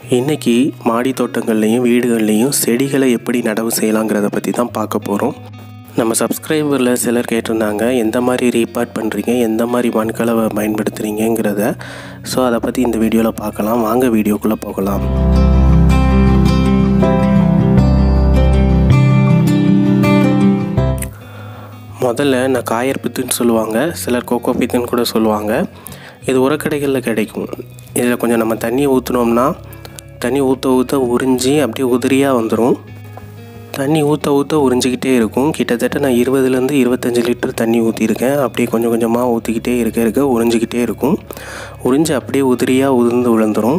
இன்றைக்கி மாடி தோட்டங்கள்லேயும் வீடுகள்லேயும் செடிகளை எப்படி நடவு செய்யலாங்கிறத பற்றி தான் பார்க்க போகிறோம் நம்ம சப்ஸ்கிரைபரில் சிலர் கேட்டிருந்தாங்க எந்த மாதிரி ரீபார்ட் பண்ணுறீங்க எந்த மாதிரி மண்கலவை பயன்படுத்துகிறீங்கிறத ஸோ அதை பற்றி இந்த வீடியோவில் பார்க்கலாம் வாங்க வீடியோக்குள்ளே போகலாம் முதல்ல நான் காயர் பித்துன்னு சொல்லுவாங்க சிலர் கோகோ பித்துன்னு கூட சொல்லுவாங்க இது உரக்கடைகளில் கிடைக்கும் இதில் கொஞ்சம் நம்ம தண்ணி ஊற்றினோம்னா தண்ணி ஊற்ற ஊற்ற உறிஞ்சி அப்படியே உதிரியாக வந்துடும் தண்ணி ஊற்ற ஊற்ற உறிஞ்சிக்கிட்டே இருக்கும் கிட்டத்தட்ட நான் இருபதுலேருந்து இருபத்தஞ்சி லிட்டர் தண்ணி ஊற்றிருக்கேன் அப்படியே கொஞ்சம் கொஞ்சமாக ஊற்றிக்கிட்டே இருக்க இருக்க உறிஞ்சிக்கிட்டே இருக்கும் உறிஞ்சி அப்படியே உதிரியாக உதிர்ந்து விழுந்துடும்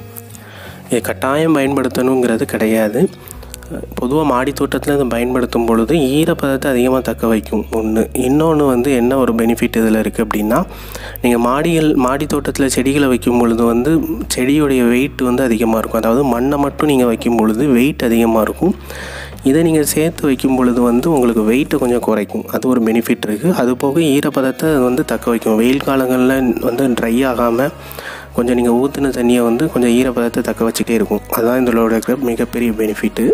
இது கட்டாயம் பயன்படுத்தணுங்கிறது கிடையாது பொதுவாக மாடி தோட்டத்தில் இதை பயன்படுத்தும் பொழுது ஈரப்பதத்தை அதிகமாக தக்க வைக்கும் ஒன்று இன்னொன்று வந்து என்ன ஒரு பெனிஃபிட் இதில் இருக்குது அப்படின்னா நீங்கள் மாடிகள் மாடி தோட்டத்தில் செடிகளை வைக்கும் பொழுது வந்து செடியுடைய வெயிட் வந்து அதிகமாக இருக்கும் அதாவது மண்ணை மட்டும் நீங்கள் வைக்கும் பொழுது வெயிட் அதிகமாக இருக்கும் இதை நீங்கள் சேர்த்து வைக்கும் பொழுது வந்து உங்களுக்கு வெயிட்டை கொஞ்சம் குறைக்கும் அது ஒரு பெனிஃபிட் இருக்குது அது போக ஈரப்பதத்தை அது வந்து தக்க வைக்கும் வெயில் காலங்களில் வந்து ட்ரை ஆகாமல் கொஞ்சம் நீங்கள் ஊற்றின தண்ணியை வந்து கொஞ்சம் ஈரப்பதத்தை தக்க வச்சுட்டே இருக்கும் அதுதான் இதோட மிகப்பெரிய பெனிஃபிட்டு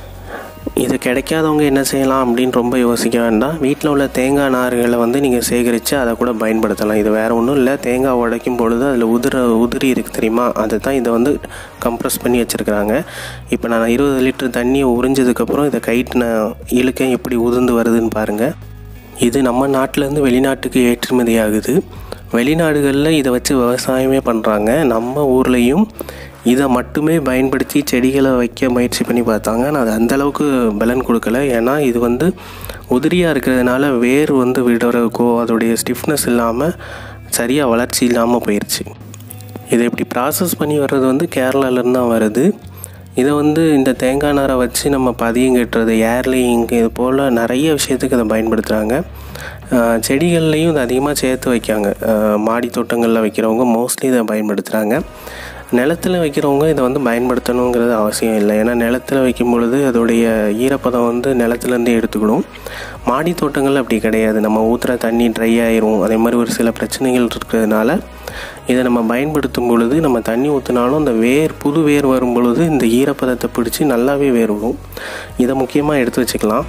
இது கிடைக்காதவங்க என்ன செய்யலாம் அப்படின்னு ரொம்ப யோசிக்க வேண்டாம் வீட்டில் உள்ள தேங்காய் நார்களை வந்து நீங்கள் சேகரித்து அதை கூட பயன்படுத்தலாம் இது வேறு ஒன்றும் இல்லை தேங்காய் உடைக்கும் பொழுது அதில் உதிர உதிரி இருக்குது தெரியுமா அதை தான் இதை வந்து கம்ப்ரெஸ் பண்ணி வச்சுருக்குறாங்க இப்போ நான் இருபது லிட்டர் தண்ணியை உறிஞ்சதுக்கப்புறம் இதை கைட்டு நான் இழுக்க எப்படி உதிர்ந்து வருதுன்னு பாருங்கள் இது நம்ம நாட்டிலேருந்து வெளிநாட்டுக்கு ஏற்றுமதி ஆகுது வெளிநாடுகளில் இதை வச்சு விவசாயமே பண்ணுறாங்க நம்ம ஊர்லேயும் இதை மட்டுமே பயன்படுத்தி செடிகளை வைக்க முயற்சி பண்ணி பார்த்தாங்க ஆனால் அது அந்தளவுக்கு பலன் கொடுக்கல ஏன்னா இது வந்து உதிரியாக இருக்கிறதுனால வேர் வந்து விடுறதுக்கோ அதோடைய ஸ்டிஃப்னஸ் இல்லாமல் சரியாக வளர்ச்சி இல்லாமல் போயிடுச்சு இதை இப்படி ப்ராசஸ் பண்ணி வர்றது வந்து கேரளாலேருந்து தான் வருது இதை வந்து இந்த தேங்காய் நாரை வச்சு நம்ம பதியம் கட்டுறது ஏர்லிங் இது போல் நிறைய விஷயத்துக்கு இதை பயன்படுத்துகிறாங்க செடிகள்லேயும் இதை அதிகமாக சேர்த்து வைக்காங்க மாடி தோட்டங்களில் வைக்கிறவங்க மோஸ்ட்லி இதை பயன்படுத்துகிறாங்க நிலத்தில் வைக்கிறவங்க இதை வந்து பயன்படுத்தணுங்கிறது அவசியம் இல்லை ஏன்னா நிலத்தில் வைக்கும் பொழுது அதோடைய ஈரப்பதம் வந்து நிலத்துலேருந்து எடுத்துக்கிடும் மாடி தோட்டங்கள் அப்படி கிடையாது நம்ம ஊற்றுற தண்ணி ட்ரை ஆயிரும் அதே மாதிரி ஒரு சில பிரச்சனைகள் இருக்கிறதுனால இதை நம்ம பயன்படுத்தும் பொழுது நம்ம தண்ணி ஊற்றினாலும் அந்த வேர் புது வேர் வரும் பொழுது இந்த ஈரப்பதத்தை பிடிச்சி நல்லாவே வேர் விடும் இதை முக்கியமாக எடுத்து வச்சுக்கலாம்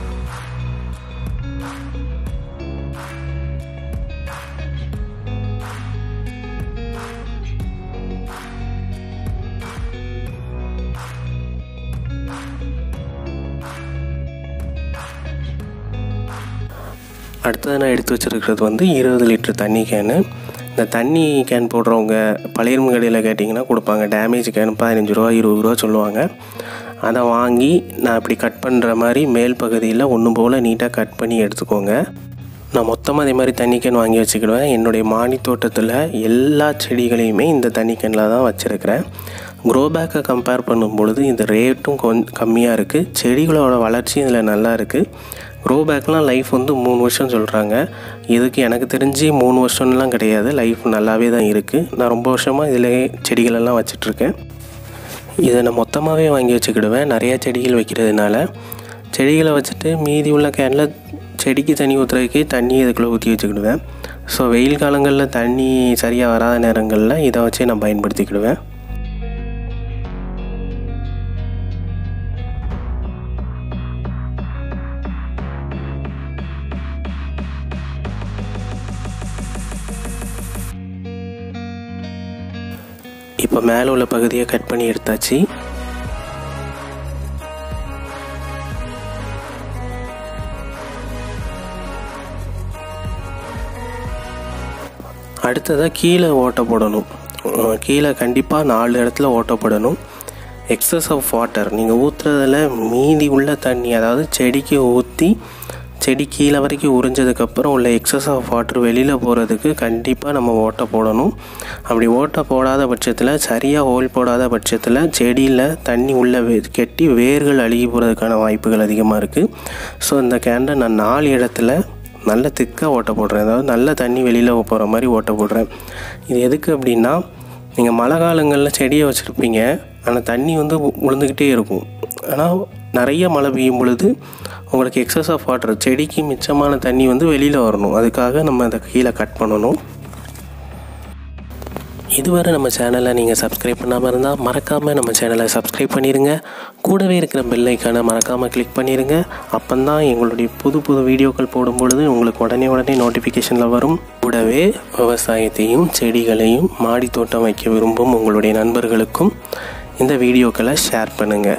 அடுத்தது நான் எடுத்து வச்சுருக்கிறது வந்து இருபது லிட்டர் தண்ணி கேனு இந்த தண்ணி கேன் போடுறவங்க பழையரும் கடையில் கேட்டிங்கன்னா கொடுப்பாங்க டேமேஜ் கேன் பதினஞ்சு ரூபா இருபது ரூபா சொல்லுவாங்க அதை வாங்கி நான் இப்படி கட் பண்ணுற மாதிரி மேல் பகுதியில் ஒன்று போல் நீட்டாக கட் பண்ணி எடுத்துக்கோங்க நான் மொத்தமாக அதே மாதிரி தண்ணி கேன் வாங்கி வச்சுக்கிடுவேன் என்னுடைய மாடி தோட்டத்தில் எல்லா செடிகளையுமே இந்த தண்ணி கேனில் தான் வச்சுருக்கிறேன் க்ரோ பேக்கை கம்பேர் பண்ணும் பொழுது இந்த ரேட்டும் கொஞ்சம் கம்மியாக இருக்குது செடிகளோட வளர்ச்சி இதில் நல்லா இருக்குது க்ரோ பேக்லாம் லைஃப் வந்து மூணு வருஷம் சொல்கிறாங்க இதுக்கு எனக்கு தெரிஞ்சு மூணு வருஷம்லாம் கிடையாது லைஃப் நல்லாவே தான் இருக்குது நான் ரொம்ப வருஷமாக இதில் செடிகளெல்லாம் வச்சிட்ருக்கேன் இதை நான் மொத்தமாகவே வாங்கி வச்சுக்கிடுவேன் நிறையா செடிகள் வைக்கிறதுனால செடிகளை வச்சுட்டு மீதி உள்ள கேனில் செடிக்கு தண்ணி ஊற்றுறதுக்கு தண்ணி இதுக்குள்ளே ஊற்றி வச்சுக்கிடுவேன் ஸோ வெயில் காலங்களில் தண்ணி சரியாக வராத நேரங்களில் இதை வச்சு நான் பயன்படுத்திக்கிடுவேன் இப்போ மேலே உள்ள பகுதியை கட் பண்ணி எடுத்தாச்சு அடுத்ததாக கீழே ஓட்ட போடணும் கீழே கண்டிப்பாக நாலு இடத்துல ஓட்டப்படணும் எக்ஸஸ் ஆஃப் வாட்டர் நீங்கள் ஊற்றுறதில் மீதி உள்ள தண்ணி அதாவது செடிக்கு ஊற்றி செடி கீழே வரைக்கும் உறிஞ்சதுக்கப்புறம் உள்ள எக்ஸஸ் ஆஃப் வாட்டர் வெளியில் போகிறதுக்கு கண்டிப்பாக நம்ம ஓட்டை போடணும் அப்படி ஓட்டை போடாத பட்சத்தில் சரியாக ஹோல் போடாத பட்சத்தில் செடியில் தண்ணி உள்ளே வே கெட்டி வேர்கள் அழுகி போகிறதுக்கான வாய்ப்புகள் அதிகமாக இருக்குது ஸோ இந்த கேண்டை நான் நாலு இடத்துல நல்ல திக்காக ஓட்டை போடுறேன் அதாவது நல்ல தண்ணி வெளியில் போகிற மாதிரி ஓட்டை போடுறேன் இது எதுக்கு அப்படின்னா நீங்கள் மழை காலங்களில் செடியை வச்சுருப்பீங்க ஆனால் தண்ணி வந்து விழுந்துக்கிட்டே இருக்கும் ஆனால் நிறைய மழை பெய்யும் பொழுது உங்களுக்கு எக்ஸஸ் ஆஃப் வாட்டர் செடிக்கு மிச்சமான தண்ணி வந்து வெளியில் வரணும் அதுக்காக நம்ம அதை கீழே கட் பண்ணணும் இதுவரை நம்ம சேனலை நீங்கள் சப்ஸ்கிரைப் பண்ணாமல் இருந்தால் மறக்காமல் நம்ம சேனலை சப்ஸ்கிரைப் பண்ணிடுங்க கூடவே இருக்கிற பெல் ஐக்கானை மறக்காமல் கிளிக் பண்ணிடுங்க அப்போ தான் எங்களுடைய புது புது வீடியோக்கள் போடும் பொழுது உங்களுக்கு உடனே உடனே நோட்டிஃபிகேஷனில் வரும் கூடவே விவசாயத்தையும் செடிகளையும் மாடி தோட்டம் வைக்க விரும்பும் உங்களுடைய நண்பர்களுக்கும் இந்த வீடியோக்களை ஷேர் பண்ணுங்கள்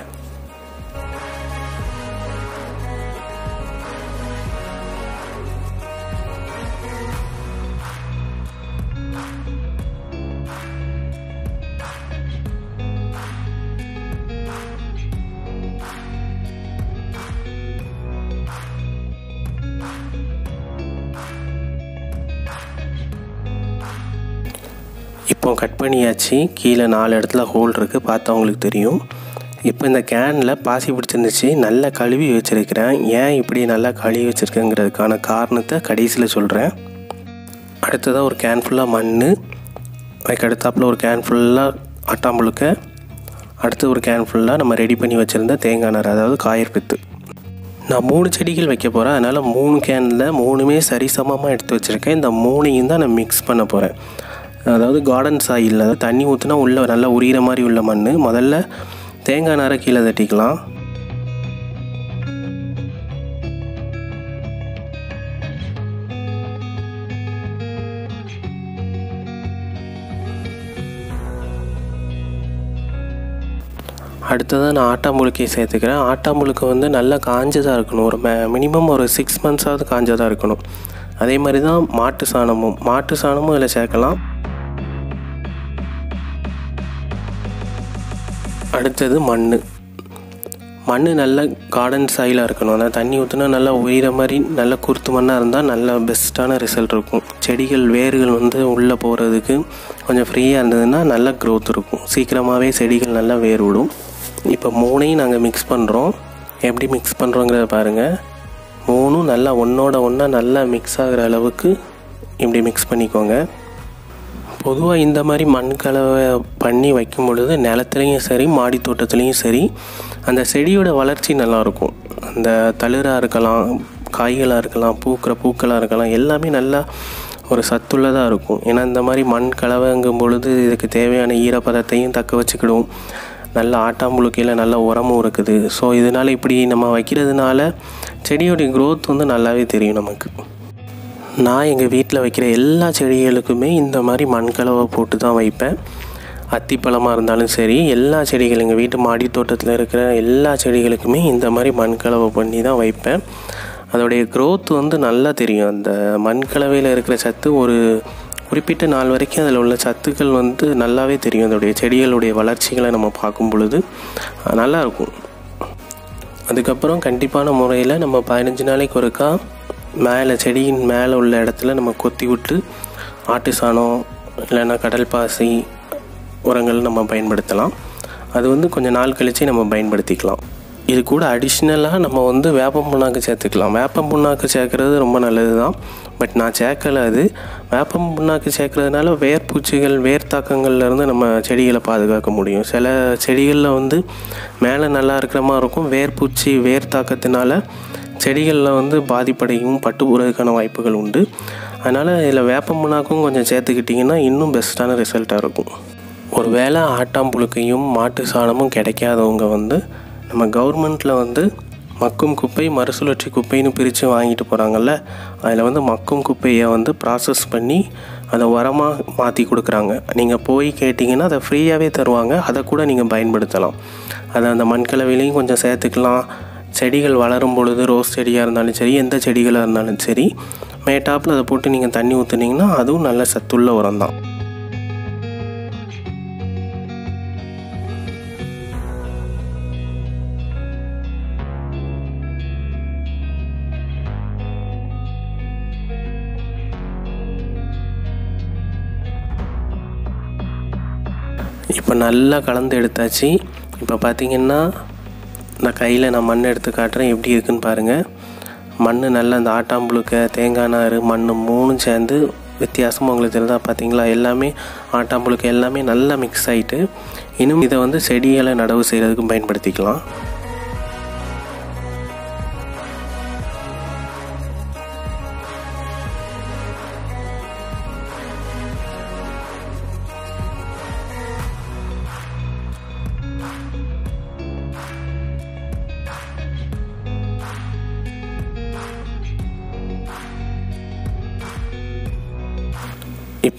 இப்போ கட் பண்ணியாச்சு கீழே நாலு இடத்துல ஹோல் இருக்குது பார்த்தா உங்களுக்கு தெரியும் இப்போ இந்த கேனில் பாசி பிடிச்சிருந்துச்சு நல்லா கழுவி வச்சுருக்கிறேன் ஏன் இப்படி நல்லா கழுவி வச்சுருக்கேங்கிறதுக்கான காரணத்தை கடைசியில் சொல்கிறேன் அடுத்ததாக ஒரு கேன் ஃபுல்லாக மண் அதுக்கு அடுத்தாப்பில் ஒரு கேன் ஃபுல்லாக அட்டாம்புழுக்க அடுத்து ஒரு கேன் ஃபுல்லாக நம்ம ரெடி பண்ணி வச்சுருந்த தேங்காய் நார் அதாவது காயற்பித்து நான் மூணு செடிகள் வைக்க போகிறேன் அதனால் மூணு கேனில் மூணுமே சரிசமமாக எடுத்து வச்சுருக்கேன் இந்த மூணையும் தான் நான் மிக்ஸ் பண்ண போகிறேன் அதாவது கார்டன் சாயில் அதாவது தண்ணி ஊற்றினா உள்ளே நல்லா உரிகிற மாதிரி உள்ள மண் முதல்ல தேங்காய் நாரை கீழே தட்டிக்கலாம் அடுத்ததாக நான் ஆட்டாம்புழுக்கையை சேர்த்துக்கிறேன் ஆட்டாம்புழுக்கை வந்து நல்லா காஞ்சதாக இருக்கணும் ஒரு மினிமம் ஒரு சிக்ஸ் மந்த்ஸாவது காஞ்சதாக இருக்கணும் அதே மாதிரி தான் மாட்டு சாணமும் மாட்டு சாணமும் இதில் சேர்க்கலாம் அடுத்தது மண் மண் நல்ல கார்டன் சாயிலாக இருக்கணும் அதாவது தண்ணி ஊற்றினா நல்லா உயிர மாதிரி நல்ல குருத்து மண்ணாக இருந்தால் நல்ல பெஸ்ட்டான ரிசல்ட் இருக்கும் செடிகள் வேர்கள் வந்து உள்ளே போகிறதுக்கு கொஞ்சம் ஃப்ரீயாக இருந்ததுன்னா நல்ல க்ரோத் இருக்கும் சீக்கிரமாகவே செடிகள் நல்லா வேர் விடும் இப்போ மூணையும் நாங்கள் மிக்ஸ் பண்ணுறோம் எப்படி மிக்ஸ் பண்ணுறோங்கிறத பாருங்கள் மூணும் நல்லா ஒன்றோட ஒன்றா நல்லா மிக்ஸ் ஆகிற அளவுக்கு இப்படி மிக்ஸ் பண்ணிக்கோங்க பொதுவாக இந்த மாதிரி மண் கலவை பண்ணி வைக்கும் பொழுது நிலத்துலையும் சரி மாடி தோட்டத்துலேயும் சரி அந்த செடியோட வளர்ச்சி நல்லாயிருக்கும் அந்த தளிராக இருக்கலாம் காய்களாக இருக்கலாம் பூக்கிற பூக்களாக இருக்கலாம் எல்லாமே நல்லா ஒரு சத்துள்ளதாக இருக்கும் ஏன்னா இந்த மாதிரி மண் கலவைங்கும் பொழுது இதுக்கு தேவையான ஈரப்பதத்தையும் தக்க வச்சுக்கிடும் நல்ல ஆட்டாம்புழுக்கையில் நல்ல உரமும் இருக்குது ஸோ இதனால் இப்படி நம்ம வைக்கிறதுனால செடியோடைய க்ரோத் வந்து நல்லாவே தெரியும் நமக்கு நான் எங்கள் வீட்டில் வைக்கிற எல்லா செடிகளுக்குமே இந்த மாதிரி மண்கலவை போட்டு தான் வைப்பேன் அத்திப்பழமாக இருந்தாலும் சரி எல்லா செடிகள் எங்கள் வீட்டு மாடி தோட்டத்தில் இருக்கிற எல்லா செடிகளுக்குமே இந்த மாதிரி மண்கலவை பண்ணி தான் வைப்பேன் அதோடைய க்ரோத் வந்து நல்லா தெரியும் அந்த மண்கலவையில் இருக்கிற சத்து ஒரு குறிப்பிட்ட நாள் வரைக்கும் அதில் உள்ள சத்துக்கள் வந்து நல்லாவே தெரியும் அதோடைய செடிகளுடைய வளர்ச்சிகளை நம்ம பார்க்கும் பொழுது நல்லாயிருக்கும் அதுக்கப்புறம் கண்டிப்பான முறையில் நம்ம பதினஞ்சு நாளைக்கு ஒருக்கா மேலே செடியின் மேலே உள்ள இடத்துல நம்ம கொத்தி விட்டு ஆட்டு சாணம் இல்லைன்னா கடல் பாசி உரங்கள் நம்ம பயன்படுத்தலாம் அது வந்து கொஞ்சம் நாள் கழித்து நம்ம பயன்படுத்திக்கலாம் இது கூட அடிஷ்னலாக நம்ம வந்து வேப்பம் புண்ணாக்கு சேர்த்துக்கலாம் வேப்பம் புண்ணாக்கு சேர்க்குறது ரொம்ப நல்லது தான் பட் நான் சேர்க்கலை அது வேப்பம் புண்ணாக்கு சேர்க்குறதுனால வேர்பூச்சிகள் வேர் தாக்கங்கள்லேருந்து நம்ம செடிகளை பாதுகாக்க முடியும் சில செடிகளில் வந்து மேலே நல்லா இருக்கிற மாதிரி இருக்கும் வேர்பூச்சி வேர் தாக்கத்தினால செடிகளில் வந்து பாதிப்படையும் பட்டு போகிறதுக்கான வாய்ப்புகள் உண்டு அதனால் இதில் வேப்பம் புண்ணாக்கும் கொஞ்சம் சேர்த்துக்கிட்டிங்கன்னா இன்னும் பெஸ்ட்டான ரிசல்ட்டாக இருக்கும் ஒரு வேளை ஆட்டாம்புழுக்கையும் மாட்டு சாணமும் கிடைக்காதவங்க வந்து நம்ம கவர்மெண்ட்டில் வந்து மக்கும் குப்பை மறுசுழற்சி குப்பைன்னு பிரித்து வாங்கிட்டு போகிறாங்கல்ல அதில் வந்து மக்கும் குப்பையை வந்து ப்ராசஸ் பண்ணி அதை உரமாக மாற்றி கொடுக்குறாங்க நீங்கள் போய் கேட்டிங்கன்னா அதை ஃப்ரீயாகவே தருவாங்க அதை கூட நீங்கள் பயன்படுத்தலாம் அதை அந்த மண்கலவையிலையும் கொஞ்சம் சேர்த்துக்கலாம் செடிகள் வளரும் பொழுது ரோஸ் செடியாக இருந்தாலும் சரி எந்த செடிகளாக இருந்தாலும் சரி மேட்டாப்பில் அதை போட்டு நீங்கள் தண்ணி ஊற்றுனீங்கன்னா அதுவும் நல்ல சத்துள்ள உரம் தான் இப்போ நல்லா கலந்து எடுத்தாச்சு இப்போ பார்த்தீங்கன்னா நான் கையில் நான் மண் எடுத்து காட்டுறேன் எப்படி இருக்குன்னு பாருங்கள் மண் நல்லா அந்த ஆட்டாம்புழுக்க தேங்காய் நார் மண் மூணும் சேர்ந்து வித்தியாசமாக உங்களுக்கு தெரியுதா பார்த்தீங்களா எல்லாமே ஆட்டாம்புழுக்க எல்லாமே நல்லா மிக்ஸ் ஆகிட்டு இன்னும் இதை வந்து செடிகளை நடவு செய்கிறதுக்கும் பயன்படுத்திக்கலாம்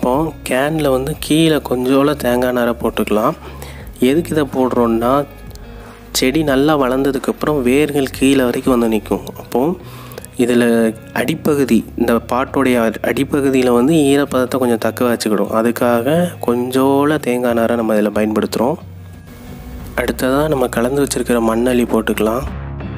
இப்போ கேனில் வந்து கீழே கொஞ்சோல தேங்காய் நாரை போட்டுக்கலாம் எதுக்கு இதை போடுறோன்னா செடி நல்லா வளர்ந்ததுக்கப்புறம் வேர்கள் கீழே வரைக்கும் வந்து நிற்கும் அப்போது இதில் அடிப்பகுதி இந்த பாட்டோடைய அடி- அடிப்பகுதியில் வந்து ஈரப்பதத்தை கொஞ்சம் தக்க வச்சுக்கிடும் அதுக்காக கொஞ்சோல தேங்காய் நாரை நம்ம இதில் பயன்படுத்துகிறோம் அடுத்ததாக நம்ம கலந்து வச்சுருக்கிற மண்ணள்ளி போட்டுக்கலாம்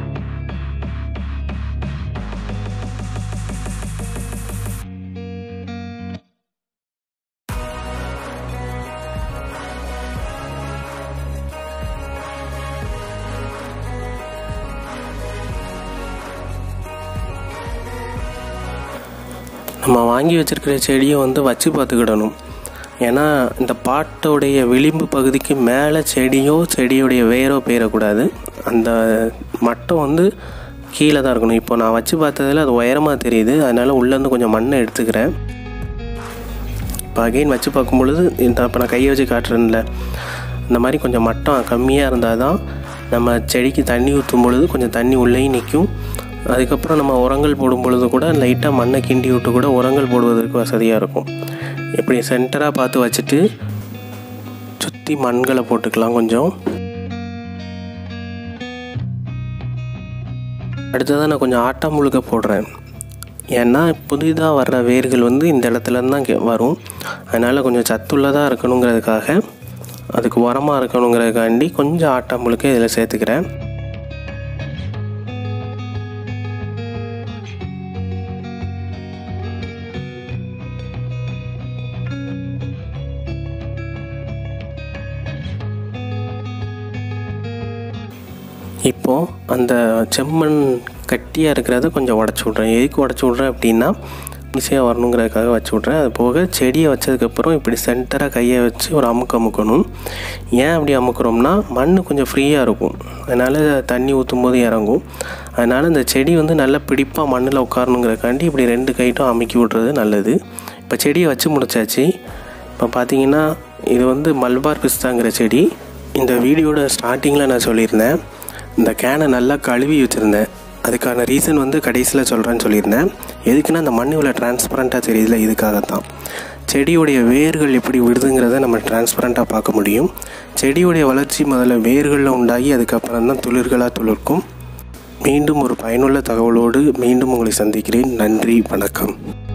நம்ம வாங்கி வச்சிருக்கிற செடியை வந்து வச்சு பார்த்துக்கிடணும் ஏன்னா இந்த பாட்டோடைய விளிம்பு பகுதிக்கு மேலே செடியோ செடியுடைய வேரோ பெயரக்கூடாது அந்த மட்டம் வந்து கீழே தான் இருக்கணும் இப்போ நான் வச்சு பார்த்ததில் அது உயரமாக தெரியுது அதனால் உள்ளேருந்து கொஞ்சம் மண்ணை எடுத்துக்கிறேன் இப்போ அகைன் வச்சு பார்க்கும் பொழுது இந்த இப்போ நான் கையை வச்சு காட்டுறேன்ல இந்த மாதிரி கொஞ்சம் மட்டம் கம்மியாக இருந்தால் தான் நம்ம செடிக்கு தண்ணி ஊற்றும் பொழுது கொஞ்சம் தண்ணி உள்ளேயும் நிற்கும் அதுக்கப்புறம் நம்ம உரங்கள் போடும் பொழுது கூட லைட்டாக மண்ணை கிண்டி விட்டு கூட உரங்கள் போடுவதற்கு வசதியாக இருக்கும் இப்படி சென்டராக பார்த்து வச்சுட்டு சுற்றி மண்களை போட்டுக்கலாம் கொஞ்சம் அடுத்ததாக நான் கொஞ்சம் ஆட்டா முழுக்க போடுறேன் ஏன்னா புதிதாக வர்ற வேர்கள் வந்து இந்த இடத்துல இருந்து தான் கே- வரும் அதனால் கொஞ்சம் சத்துள்ளதாக இருக்கணுங்கிறதுக்காக அதுக்கு உரமாக இருக்கணுங்கிறதுக்காண்டி கொஞ்சம் ஆட்டா முழுக்க இதில் சேர்த்துக்கிறேன் இப்போது அந்த செம்மண் கட்டியாக இருக்கிறத கொஞ்சம் உடச்சி விட்றேன் எதுக்கு உடச்சி விட்றேன் அப்படின்னா ஈஸியாக வரணுங்கிறதுக்காக வச்சு விட்றேன் அது போக செடியை வச்சதுக்கப்புறம் இப்படி சென்டராக கையை வச்சு ஒரு அமுக்கு அமுக்கணும் ஏன் அப்படி அமுக்குறோம்னா மண் கொஞ்சம் ஃப்ரீயாக இருக்கும் அதனால் தண்ணி ஊற்றும் போது இறங்கும் அதனால் இந்த செடி வந்து நல்லா பிடிப்பாக மண்ணில் உட்காரணுங்கிறக்காண்டி இப்படி ரெண்டு கைட்டும் அமுக்கி விட்றது நல்லது இப்போ செடியை வச்சு முடிச்சாச்சு இப்போ பார்த்தீங்கன்னா இது வந்து மல்பார் பிஸ்தாங்கிற செடி இந்த வீடியோட ஸ்டார்டிங்கில் நான் சொல்லியிருந்தேன் இந்த கேனை நல்லா கழுவி வச்சுருந்தேன் அதுக்கான ரீசன் வந்து கடைசியில் சொல்கிறேன்னு சொல்லியிருந்தேன் எதுக்குன்னா அந்த மண் இவ்வளோ டிரான்ஸ்பரண்ட்டாக தெரியுதுல இதுக்காகத்தான் செடியுடைய வேர்கள் எப்படி விடுதுங்கிறத நம்ம டிரான்ஸ்பரண்ட்டாக பார்க்க முடியும் செடியுடைய வளர்ச்சி முதல்ல வேர்களில் உண்டாகி அதுக்கப்புறம் தான் துளிர்களாக துளிர்க்கும் மீண்டும் ஒரு பயனுள்ள தகவலோடு மீண்டும் உங்களை சந்திக்கிறேன் நன்றி வணக்கம்